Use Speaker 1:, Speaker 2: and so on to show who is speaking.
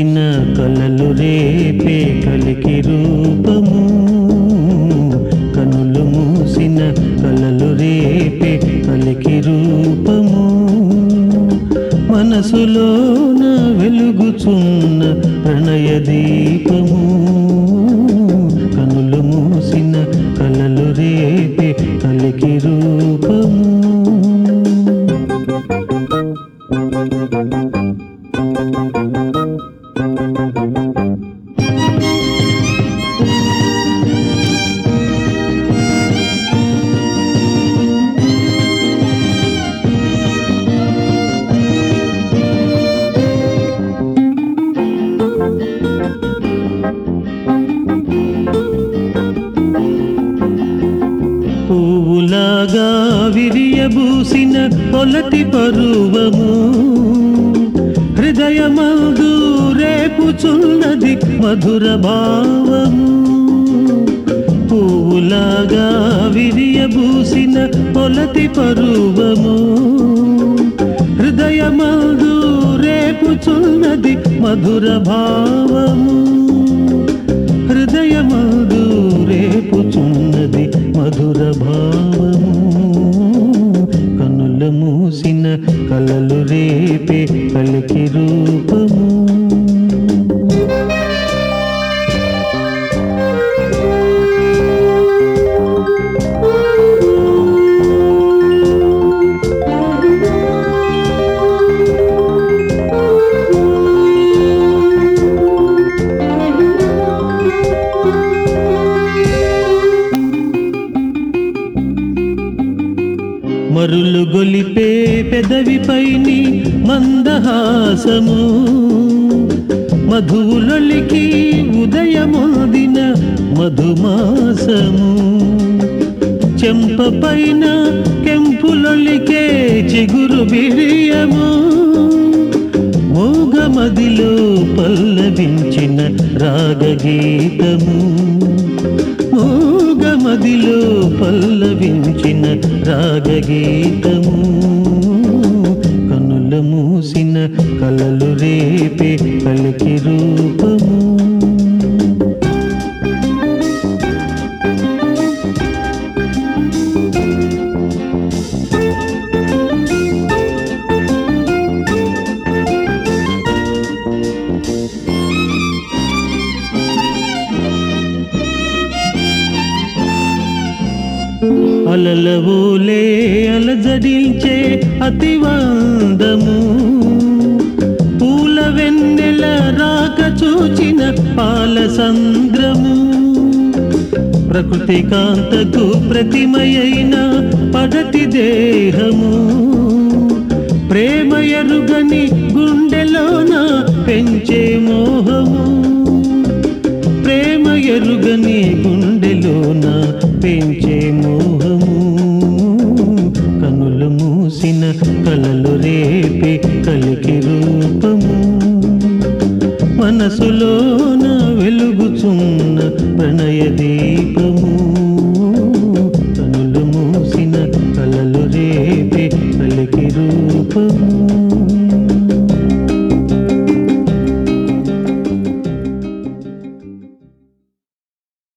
Speaker 1: మూసిన కలలు రేపే కలికి రూపము కనులు మూసిన కలలు రేపే కలికి రూపము మనసులోన వెలుగుచున్న ప్రణయ దీపము కనులు మూసిన కలలు రేపే కలికి రూపము పువ్వులాగా విరియబూసిన పొలటి పరువము హృదయమందు రేపుచున్నది మధుర భావము పువ్వులాగా విరియబూసిన పొలటి పరువము హృదయమందు రేపుచున్నది మధుర భావము హృదయమదు రేపుచున్నది మధుర భావము కనుల మూసిన కలలు రేపే కలికి రూపము మరులు గొలిపే పెదవిపైని మందహాసము మధువులొలికి ఉదయమోదిన మధుమాసము చెంప పైన కెంపులొలికే చిగురు బిరియము మోగమదిలో పల్లవించిన రాగగీతము మోగమదిలో పల్లవించిన రాగగీతము కనుల మూసిన కలలు రేపే కలికి రూపము అలలవోలే అలజడించే అతివాందము పూల వెన్నెల రాక చూచిన పాల సంద్రము ప్రకృతి కాంతకు ప్రతిమయైన పడటి దేహము ప్రేమ ఎరుగని గుండెలోన పెంచే మోహము ప్రేమ ఎరుగని గుండెలోన పెంచే మోహము కనులు మూసిన కలలు రేపే కలికి రూపము మనసులోన వెలుగుచున్న ప్రణయ దీపము కనులు మూసిన కలలు రేపే కలికి రూపము